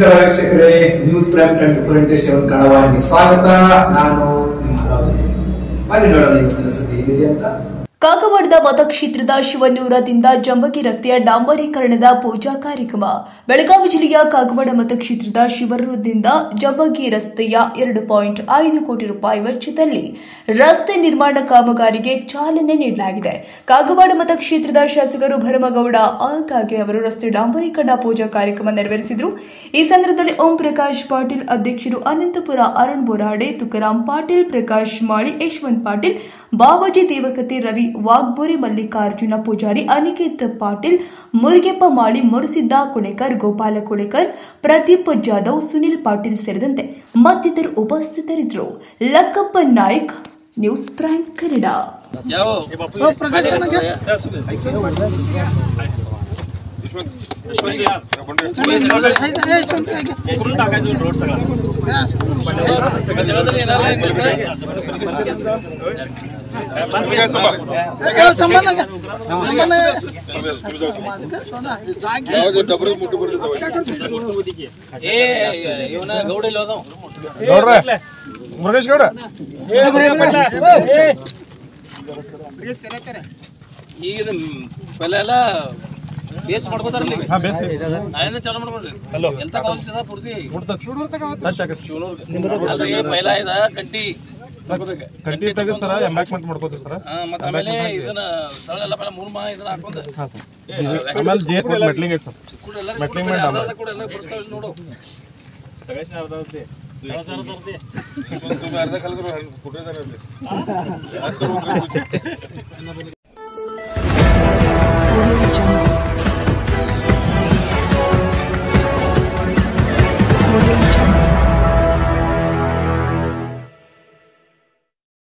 ನಮಸ್ಕಾರ ವೀಕ್ಷಕರೇ news prime twenty four into seven ಕನ್ನಡವಾಹಿನಿ ಸ್ವಾಗತ ನಾನು ನಿಮ್ಮ ಹಲಾವತಿ. ಬನ್ನಿ ನೋಡೋಣ ಇವತ್ತಿನ ಸುದ್ದಿ ಹೇಗಿದೆ ಅಂತ ಕಾಗವಾಡದ ಮತಕ್ಷೇತ್ರದ ಶಿವನೂರದಿಂದ ಜಂಬಗಿ ರಸ್ತೆಯ ಡಾಂಬರೀಕರಣದ ಪೂಜಾ ಕಾರ್ಯಕ್ರಮ ಬೆಳಗಾವಿ ಜಿಲ್ಲೆಯ ಕಾಗವಾಡ ಮತಕ್ಷೇತ್ರದ ಶಿವನೂರದಿಂದ ಜಂಬಗಿ ರಸ್ತೆಯ ಎರಡು ಪಾಯಿಂಟ್ ಐದು ಕೋಟಿ ರೂಪಾಯಿ ವೆಚ್ಚದಲ್ಲಿ ರಸ್ತೆ ನಿರ್ಮಾಣ ಕಾಮಗಾರಿಗೆ ಚಾಲನೆ ನೀಡಲಾಗಿದೆ ಕಾಗವಾಡ ಮತಕ್ಷೇತ್ರದ ಶಾಸಕರು ಭರಮಗೌಡ ಆಲ್ಕಾಗೆ ಅವರು ರಸ್ತೆ ಡಾಂಬರೀಕರಣ ಪೂಜಾ ಕಾರ್ಯಕ್ರಮ ನೆರವೇರಿಸಿದರು ಈ ಸಂದರ್ಭದಲ್ಲಿ ಓಂ ಪ್ರಕಾಶ್ ಪಾಟೀಲ್ ಅಧ್ಯಕ್ಷರು ಅನಂತಪುರ ಅರುಣ್ ಬೋರಾಡೆ ತುಕಾರಾಂ ಪಾಟೀಲ್ ಪ್ರಕಾಶ್ ಮಾಳಿ ಯಶವಂತ್ ಪಾಟೀಲ್ ಬಾವಾಜಿ ದೇವಕತೆ ರವಿ ವಾಗ್ಬೋರೆ ಮಲ್ಲಿಕಾರ್ಜುನ ಪೂಜಾರಿ ಅನಿಕೇತ್ ಪಾಟೀಲ್ ಮುರುಗೆಪ್ಪ ಮಾಳಿ ಮುರುಸಿದ್ದ ಕುಣೇಕರ್ ಗೋಪಾಲ ಕುಣೇಕರ್ ಪ್ರದೀಪ್ ಜಾಧವ್ ಸುನಿಲ್ ಪಾಟೀಲ್ ಸೇರಿದಂತೆ ಮತ್ತಿತರರು ಉಪಸ್ಥಿತರಿದ್ದರು ಲಕ್ಕಪ್ಪ ನಾಯ್ಕ್ ನ್ಯೂಸ್ ಪ್ರೈಮ್ ಕನ್ನಡ ಯಾವ ಜಗದಲ್ಲಿ ಏನಾರ ಇದ್ರೆ ಏ ಇವನ ಗೌಡ ಇಲ್ಲಿ ಹೋದವ ಗೌಡ್ರ ಮುರುಗೇಶ್ ಗೌಡ ಈಗ ಇದು ಪೆಲ್ಲ ಎಲ್ಲ ಬೇಸ್ ಮಾಡ್ಕೋತಾರಲ್ಲ ಹಾ ಬೇಸ್ ನಾಳೆಯಿಂದ ಚಾಲು ಮಾಡ್ಕೊಡ್ರಿ ಹಲೋ ಎಲ್ ತಕ ಹೋಗ್ತದ ಪೂರ್ತಿ ಶಿವನೂರ್ ಅಲ್ರಿ ಪೈಲ ಇದ ಕಂಟಿ ಹಾಕೋಬೇಕು ಕಡ್ಡಿ ತೆಗೆದು ಸರ ಎಂಬ್ಯಾಕ್ಮೆಂಟ್ ಮಾಡ್ಕೋತೀವಿ ಸರ್ ಹಾ ಮತ್ತೆ ಆಮೇಲೆ ಇದನ್ನ ಸರಳ ಎಲ್ಲ ಪೆಲ್ಲ ಮೂರ್ ಮಾ ಇದನ್ನ ಹಾಕೊಂಡ ಹಾಂ ಸರ್ ಆಮೇಲೆ ಜೇ ಮೆಟ್ಲಿಂಗ್ ಐತೆ ಸರ್ ಕೂಡ ಎಲ್ಲ ಮೆಟ್ಲಿಂಗ್ ಕೂಡ ಮಾಡಿ ಅರ್ಧ ಅರ್ಧ ಕೂಡ ಎಲ್ಲ ಬರ್ಸ್ತಾವ್ ಇಲ್ಲಿ ನೋಡು